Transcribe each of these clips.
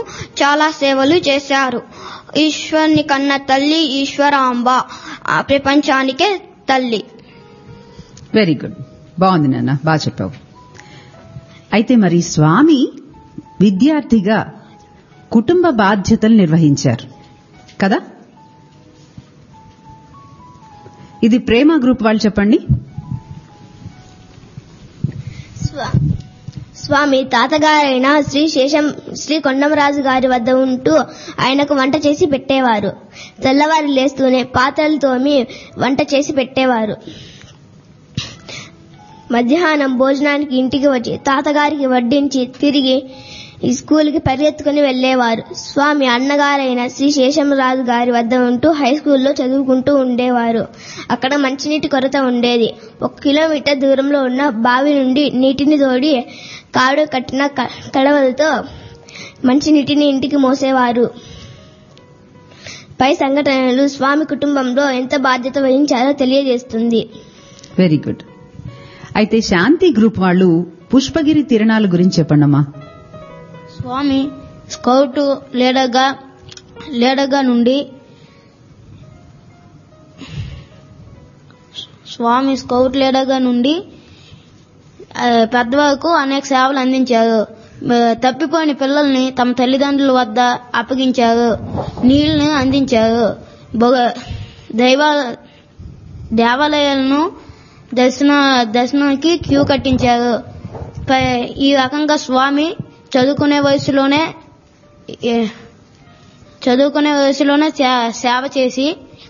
చాలా సేవలు చేశారు ఈశ్వరుని కన్న తల్లి ఈశ్వరాంబ ఆ ప్రపంచానికే తల్లి వెరీ గుడ్ బాగుంది నాన్న బాగా చెప్పావు అయితే మరి స్వామి విద్యార్థిగా కుటుంబ బాధ్యతలు నిర్వహించారు కదా ఇది ప్రేమ గ్రూప్ వాళ్ళు చెప్పండి స్వా- స్వామి తాతగారైన శ్రీ శేషం శ్రీ కొండమరాజు గారి వద్ద ఉంటూ ఆయనకు వంట చేసి పెట్టేవారు తెల్లవారి లేస్తూనే పాత్రలు తోమి వంట చేసి పెట్టేవారు మధ్యాహ్నం భోజనానికి ఇంటికి వచ్చి తాతగారికి వడ్డించి తిరిగి ఈ స్కూల్కి పరిగెత్తుకుని వెళ్లేవారు స్వామి అన్నగారైన శ్రీ శేషంరాజు గారి వద్ద ఉంటూ హై స్కూల్లో చదువుకుంటూ ఉండేవారు అక్కడ మంచినీటి కొరత ఉండేది ఒక కిలోమీటర్ దూరంలో ఉన్న బావి నుండి నీటిని తోడి కాడు కట్టిన క- కడవలతో మంచినీటిని ఇంటికి మోసేవారు పై సంఘటనలు స్వామి కుటుంబంలో ఎంత బాధ్యత వహించారో తెలియజేస్తుంది వెరీ గుడ్ అయితే శాంతి గ్రూప్ వాళ్ళు పుష్పగిరి తిరణాల గురించి చెప్పండమ్మా స్వామి స్కౌట్ లీడర్గా లీడర్గా నుండి స్వామి స్కౌట్ లీడర్గా నుండి ఆ, పెద్దవాళ్ళకు అనేక సేవలు అందించారు ఆ, తప్పిపోయిన పిల్లల్ని తమ తల్లిదండ్రుల వద్ద అప్పగించారు నీళ్లను అందించారు బొగ- దైవ దేవాలయాలను దర్శన దర్శనానికి క్యూ కట్టించారు పై- ఈ రకంగా స్వామి చదువుకునే వయసులోనే ఏ- చదువుకునే వయసులోనే సే- సేవ చేసి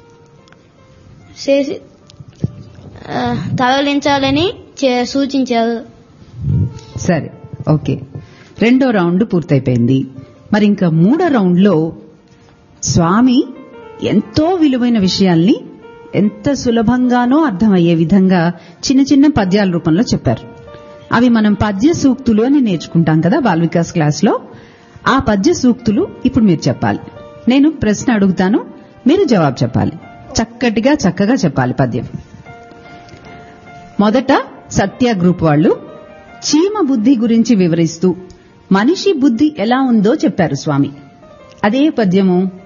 చేసి ఆ, తరలించాలని చే- సూచించారు సరే ఓకే రెండో రౌండ్ పూర్తయిపోయింది మరి ఇంకా మూడో రౌండ్ లో స్వామి ఎంతో విలువైన విషయాల్ని ఎంత సులభంగానో అర్థమయ్యే విధంగా చిన్న చిన్న పద్యాల రూపంలో చెప్పారు అవి మనం పద్య సూక్తులు అని నేర్చుకుంటాం కదా బాల్ వికాస్ క్లాస్ లో ఆ పద్య సూక్తులు ఇప్పుడు మీరు చెప్పాలి నేను ప్రశ్న అడుగుతాను మీరు జవాబు చెప్పాలి చక్కటిగా చక్కగా చెప్పాలి పద్యం మొదట సత్య గ్రూప్ వాళ్ళు చీమ బుద్ధి గురించి వివరిస్తూ మనిషి బుద్ధి ఎలా ఉందో చెప్పారు స్వామి అదే పద్యము